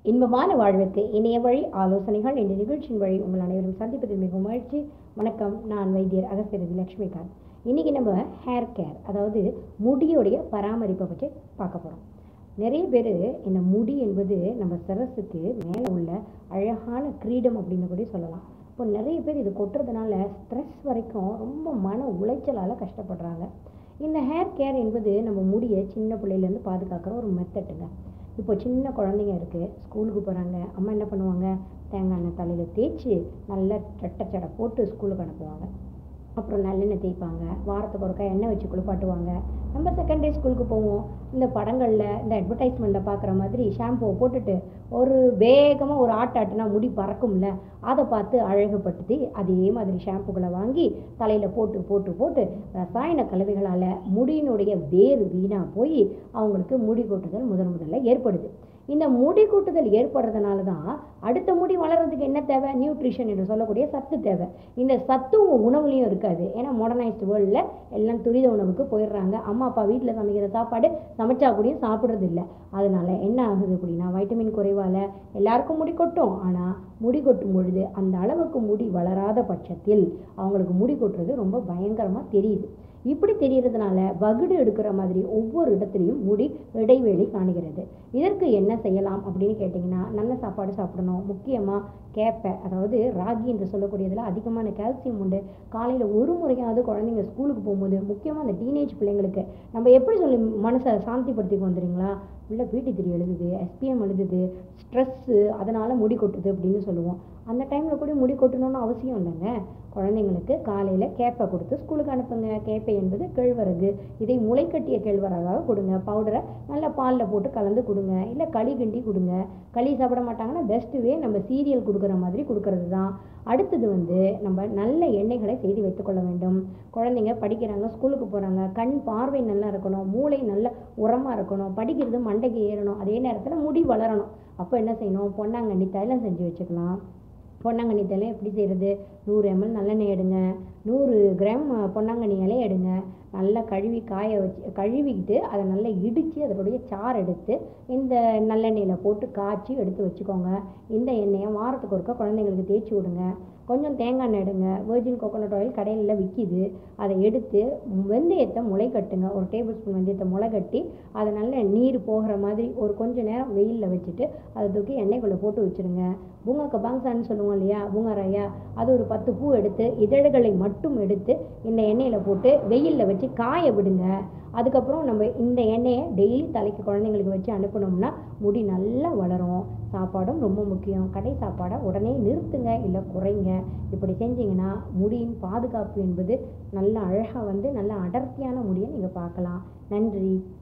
இன்பமான வாழ்வுக்கு இணைய வழி ஆலோசனைகள் இந்த நிகழ்ச்சியின் வழி உங்கள் அனைவரும் சந்திப்பதில் மிகவும் மகிழ்ச்சி வணக்கம் நான் வைத்தியர் அகஸ்திரதி லட்சுமிகாந்த் இன்னைக்கு நம்ம ஹேர் கேர் அதாவது முடியுடைய பராமரிப்பை பற்றி பார்க்க போகிறோம் நிறைய பேர் இந்த முடி என்பது நம்ம சிரசுக்கு மேலே உள்ள அழகான கிரீடம் அப்படின்னு கூட சொல்லலாம் இப்போ நிறைய பேர் இது கொட்டுறதுனால ஸ்ட்ரெஸ் வரைக்கும் ரொம்ப மன உளைச்சலால் கஷ்டப்படுறாங்க இந்த ஹேர் கேர் என்பது நம்ம முடியை சின்ன பிள்ளையிலேருந்து பாதுகாக்கிற ஒரு மெத்தட்டுங்க இப்போ சின்ன குழந்தைங்க இருக்குது ஸ்கூலுக்கு போகிறாங்க அம்மா என்ன பண்ணுவாங்க தேங்காய் எண்ணெய் தலையில் தேய்ச்சி நல்லா சட்டை சடை போட்டு ஸ்கூலுக்கு அனுப்புவாங்க அப்புறம் நல்லெண்ணெய் தேய்ப்பாங்க வாரத்துக்கு ஒருக்கா எண்ணெய் வச்சு குளிப்பாட்டுவாங்க நம்ம செகண்டரி ஸ்கூலுக்கு போவோம் இந்த படங்களில் இந்த அட்வர்டைஸ்மெண்ட்டில் பார்க்குற மாதிரி ஷாம்புவை போட்டுட்டு ஒரு வேகமாக ஒரு ஆட்டு ஆட்டுனா முடி பறக்கும்ல அதை பார்த்து அழகுபடுத்தி அதே மாதிரி ஷாம்புகளை வாங்கி தலையில் போட்டு போட்டு போட்டு ரசாயன கலவைகளால் முடியினுடைய வேர் வீணாக போய் அவங்களுக்கு முடி கொட்டுதல் முதன் முதல்ல ஏற்படுது இந்த முடி கூட்டுதல் ஏற்படுறதுனால தான் அடுத்த முடி வளர்றதுக்கு என்ன தேவை நியூட்ரிஷன் என்று சொல்லக்கூடிய சத்து தேவை இந்த சத்து உங்கள் உணவுலையும் இருக்காது ஏன்னா மாடர்னைஸ்டு வேர்ல்டில் எல்லாம் துரித உணவுக்கு போயிடுறாங்க அம்மா அப்பா வீட்டில் சமைக்கிற சாப்பாடு சமைச்சா கூடயும் சாப்பிட்றது இல்லை அதனால என்ன ஆகுது அப்படின்னா வைட்டமின் குறைவால் எல்லாருக்கும் முடி கொட்டும் ஆனால் முடி கொட்டும் பொழுது அந்த அளவுக்கு முடி வளராத பட்சத்தில் அவங்களுக்கு முடி கொட்டுறது ரொம்ப பயங்கரமாக தெரியுது இப்படி தெரியறதுனால வகுடு எடுக்கிற மாதிரி ஒவ்வொரு இடத்துலையும் முடி இடைவெளி காணுகிறது இதற்கு என்ன செய்யலாம் அப்படின்னு கேட்டிங்கன்னா நல்ல சாப்பாடு சாப்பிடணும் முக்கியமாக கேப்பை அதாவது ராகி என்று சொல்லக்கூடியதில் அதிகமான கால்சியம் உண்டு காலையில் ஒரு முறையாவது குழந்தைங்க ஸ்கூலுக்கு போகும்போது முக்கியமாக அந்த டீனேஜ் பிள்ளைங்களுக்கு நம்ம எப்படி சொல்லி மனசை சாந்திப்படுத்திக்கு வந்துடுங்களா உள்ள பிடி திரி எழுதுது எஸ்பிஎம் எழுதுது ஸ்ட்ரெஸ்ஸு அதனால் முடி கொட்டுது அப்படின்னு சொல்லுவோம் அந்த டைமில் கூட முடி கொட்டணும்னு அவசியம் இல்லைங்க குழந்தைங்களுக்கு காலையில் கேப்பை கொடுத்து ஸ்கூலுக்கு அனுப்புங்க கேப்பை என்பது கேழ்வரகு இதை முளைக்கட்டிய கேழ்வரகாக கொடுங்க பவுடரை நல்லா பாலில் போட்டு கலந்து கொடுங்க இல்லை களி கிண்டி கொடுங்க களி சாப்பிட மாட்டாங்கன்னா பெஸ்ட்டு வே நம்ம சீரியல் கொடுக்குற மாதிரி கொடுக்கறது தான் அடுத்தது வந்து நம்ம நல்ல எண்ணெய்களை செய்து வைத்துக்கொள்ள வேண்டும் குழந்தைங்க படிக்கிறாங்க ஸ்கூலுக்கு போகிறாங்க கண் பார்வை நல்லா இருக்கணும் மூளை நல்ல உரமாக இருக்கணும் படிக்கிறது மண்டைக்கு ஏறணும் அதே நேரத்தில் முடி வளரணும் அப்போ என்ன செய்யணும் பொன்னாங்கண்ணி தைலம் செஞ்சு வச்சுக்கலாம் பொன்னாங்கண்ணி தைலம் எப்படி செய்கிறது நூறு எம்எல் நல்லெண்ணெய் எடுங்க நூறு கிராம் பொன்னாங்கண்ணி இலையை எடுங்க நல்லா கழுவி காய வச்சு கழுவிக்கிட்டு அதை நல்லா இடித்து அதனுடைய சாறு எடுத்து இந்த நல்லெண்ணெயில் போட்டு காய்ச்சி எடுத்து வச்சுக்கோங்க இந்த எண்ணெயை வாரத்துக்கு ஒருக்கா குழந்தைங்களுக்கு தேய்ச்சி விடுங்க கொஞ்சம் தேங்காய் எண்ணெய் எடுங்க வேர்ஜின் கோகோனட் ஆயில் கடையில் விற்கிது அதை எடுத்து வெந்தயத்தை முளை கட்டுங்க ஒரு டேபிள் ஸ்பூன் வெந்தயத்தை முளை கட்டி அதை நல்ல நீர் போகிற மாதிரி ஒரு கொஞ்ச நேரம் வெயிலில் வச்சுட்டு அதை தூக்கி எண்ணெய்க்குள்ளே போட்டு வச்சுருங்க பூங்கா கபாங்சான்னு சொல்லுவோம் இல்லையா பூங்காராயா அது ஒரு பத்து பூ எடுத்து இதழ்களை மட்டும் எடுத்து இந்த எண்ணெயில் போட்டு வெயிலில் வச்சு காய விடுங்க அதுக்கப்புறம் நம்ம இந்த எண்ணெயை டெய்லி தலைக்கு குழந்தைங்களுக்கு வச்சு அனுப்பினோம்னா முடி நல்லா வளரும் சாப்பாடும் ரொம்ப முக்கியம் கடை சாப்பாடை உடனே நிறுத்துங்க இல்லை குறைங்க இப்படி செஞ்சீங்கன்னா முடியின் பாதுகாப்பு என்பது நல்ல அழகாக வந்து நல்ல அடர்த்தியான முடியை நீங்கள் பார்க்கலாம் நன்றி